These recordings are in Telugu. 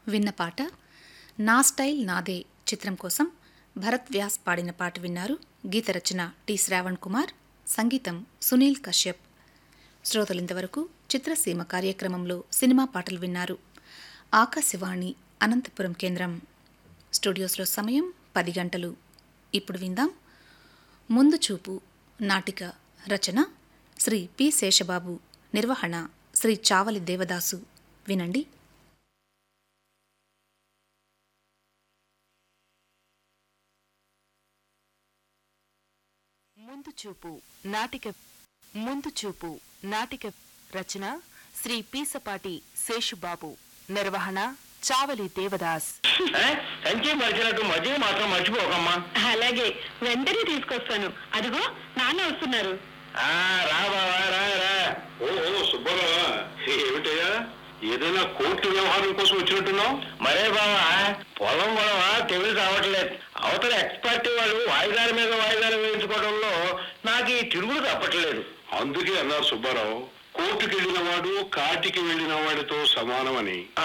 విన్న పాట నా స్టైల్ నాదే చిత్రం కోసం భరత్ వ్యాస్ పాడిన పాట విన్నారు గీత రచన టి శ్రావణ్ కుమార్ సంగీతం సునీల్ కశ్యప్ శ్రోతలింతవరకు చిత్రసీమ కార్యక్రమంలో సినిమా పాటలు విన్నారు ఆకాశవాణి అనంతపురం కేంద్రం స్టూడియోస్లో సమయం పది గంటలు ఇప్పుడు విందాం ముందు చూపు నాటిక రచన శ్రీ పి శేషబాబు నిర్వహణ శ్రీ చావలి దేవదాసు వినండి ముందు చూపు నాటిక ముందు చూపు నాటిక రచన శ్రీ పీసపాటి శేషుబాబు నిర్వహణ చావలి దేవదాస్ ఏ? సంచి మరిచినట్టు మధ్య మాత్రం మర్చిపోకమ్మా అలాగే వెంటనే తీసుకొస్తాను అదిగో నాన్న వస్తున్నారు ఆ, రా బావా రా రా ఓ ఓ, సుబ్బారావా ఏమిటయ్యా ఏదైనా కోర్టు వ్యవహారం కోసం వచ్చినట్టున్నావు మరే బావా పొలం గొడవ తెలివి రావట్లేదు అవతల ఎక్స్పర్ట్ వాళ్ళు వాయిదాల మీద వాయిదాలు వేయించుకోవడంలో నాకు ఈ తిరుగుడు తప్పట్లేదు అందుకే అన్నారు సుబ్బారావు కోర్టుకి వెళ్ళిన వాడు కాటికి వెళ్ళిన వాడితో సమానమని ఆ,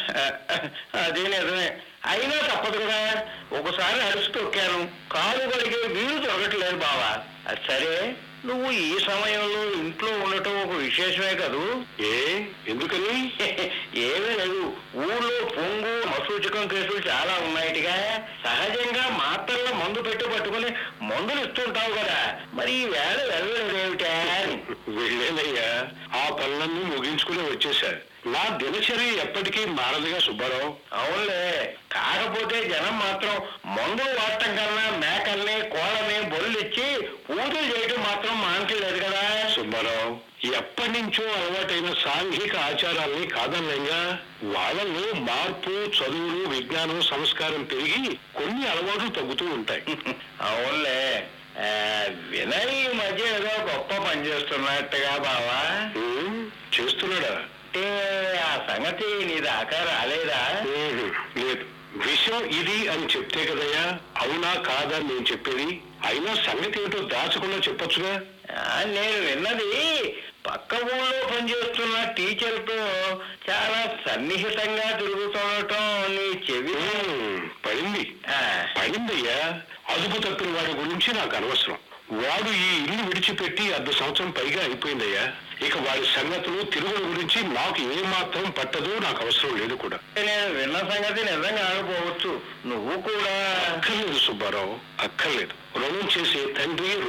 అదే నిజమే అయినా తప్పదు కదా ఒకసారి అరిసి తొక్కాను కాలు కడిగే వీలు దొరకట్లేదు బావా అది సరే నువ్వు ఈ సమయంలో ఇంట్లో ఉండటం ఒక విశేషమే కదూ ఏ ఎందుకని ఏమీ లేదు ఊళ్ళో పొంగు మసూచకం కేసులు చాలా ఉన్నాయిటిగా సహజంగా మాత్రల్లో మందు పెట్టి పట్టుకుని మందులు ఇస్తుంటావు కదా మరి ఈ వేళ వెళ్ళలేదేమిటా అని వెళ్ళేనయ్యా ఆ పనులన్నీ ముగించుకుని వచ్చేశా నా దినచర్య ఎప్పటికీ మారదుగా సుబ్బారావు అవునులే కాకపోతే జనం మాత్రం మందులు వాడటం కన్నా మేకల్ని కోళ్ళని బొల్లు ఇచ్చి పూజలు చేయటం మాత్రం మానట్లేదు కదా సుబ్బారావు ఎప్పటి నుంచో అలవాటైన సాంఘిక ఆచారాల్ని కాదనలేగా వాళ్ళలో మార్పు చదువులు విజ్ఞానం సంస్కారం పెరిగి కొన్ని అలవాట్లు తగ్గుతూ ఉంటాయి అవునులే ఆ, వినయ్ ఈ మధ్య ఏదో గొప్ప పని చేస్తున్నట్టుగా బావా ఉమ్, చేస్తున్నాడా అంటే ఆ సంగతి నీ దాకా రాలేదా లేదు లేదు విషయం ఇది అని చెప్తే కదయ్యా అవునా కాదా నేను చెప్పేది అయినా సంగతి ఏమిటో దాచకుండా చెప్పొచ్చుగా ఆ, నేను విన్నది పక్క ఊళ్ళో పనిచేస్తున్న టీచర్తో చాలా సన్నిహితంగా తిరుగుతుండటం నీ చెవి ఉమ్, పడింది ఆ, పడిందయ్యా అదుపు తప్పిన వాడి గురించి నాకు అనవసరం వాడు ఈ ఇల్లు విడిచిపెట్టి అర్ధ సంవత్సరం పైగా అయిపోయిందయ్యా ఇక వాడి సంగతులు తిరుగుల గురించి నాకు ఏమాత్రం పట్టదు నాకు అవసరం లేదు కూడా నేను విన్న సంగతి నిజంగా ఆగిపోవచ్చు నువ్వు కూడా అక్కర్లేదు సుబ్బారావు అక్కర్లేదు రుణం చేసే తండ్రి